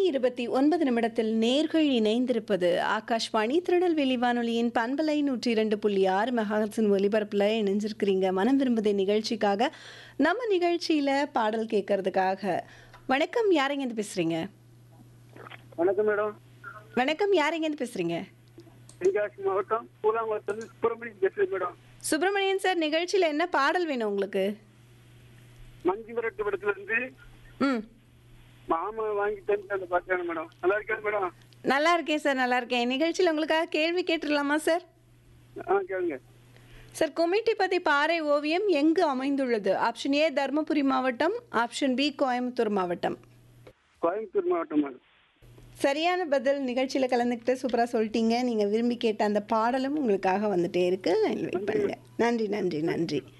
இருபத்தி ஒன்பது நிமிடத்தில் நேர்கள் இணைந்திருப்பது ஆகாஷ்வாணி திருநெல்வேலி வானொலியின் பண்பலை நூற்றி இரண்டு புள்ளி ஆறு மெகாஹர்ட்ஸின் ஒலிபரப்பில் இணைஞ்சிருக்கிறீங்க மனம் விரும்புதே நிகழ்ச்சிக்காக நம்ம நிகழ்ச்சியில் பாடல் கேட்கறதுக்காக வணக்கம் யாரெங்கேருந்து பேசுகிறீங்க வணக்கம் மேடம் வணக்கம் யாரெங்கேருந்து பேசுகிறீங்க தென்காசி மாவட்டம் பூலாங்குளத்துல சுப்பிரமணியம் பேசுறேன் மேடம் சுப்பிரமணியன் சார் நிகழ்ச்சியில் என்ன பாடல் வேணும் உங்களுக்கு மஞ்சு விரட்டு படத்துல இருந்து ம் மாமா வாங்கி தந்து அந்த பாட்டு மேடம் நல்லா இருக்கா மேடம் நல்லா இருக்கேன் சார் நல்லா இருக்கேன் நிகழ்ச்சியில் உங்களுக்காக கேள்வி கேட்டுடலாமா சார் ஆ கேளுங்க சார் கொமிட்டிப்பதி பாறை ஓவியம் எங்கு அமைந்துள்ளது ஆப்ஷன் ஏ தருமபுரி மாவட்டம் ஆப்ஷன் பி கோயம்புத்தூர் மாவட்டம் கோயம்புத்தூர் மாவட்டம் மேடம் சரியான பதில் நிகழ்ச்சியில் கலந்துக்கிட்டு சூப்பராக சொல்லிட்டீங்க நீங்கள் விரும்பி கேட்ட அந்த பாடலும் உங்களுக்காக வந்துட்டே இருக்கு வெயிட் பண்ணுங்க நன்றி நன்றி நன்றி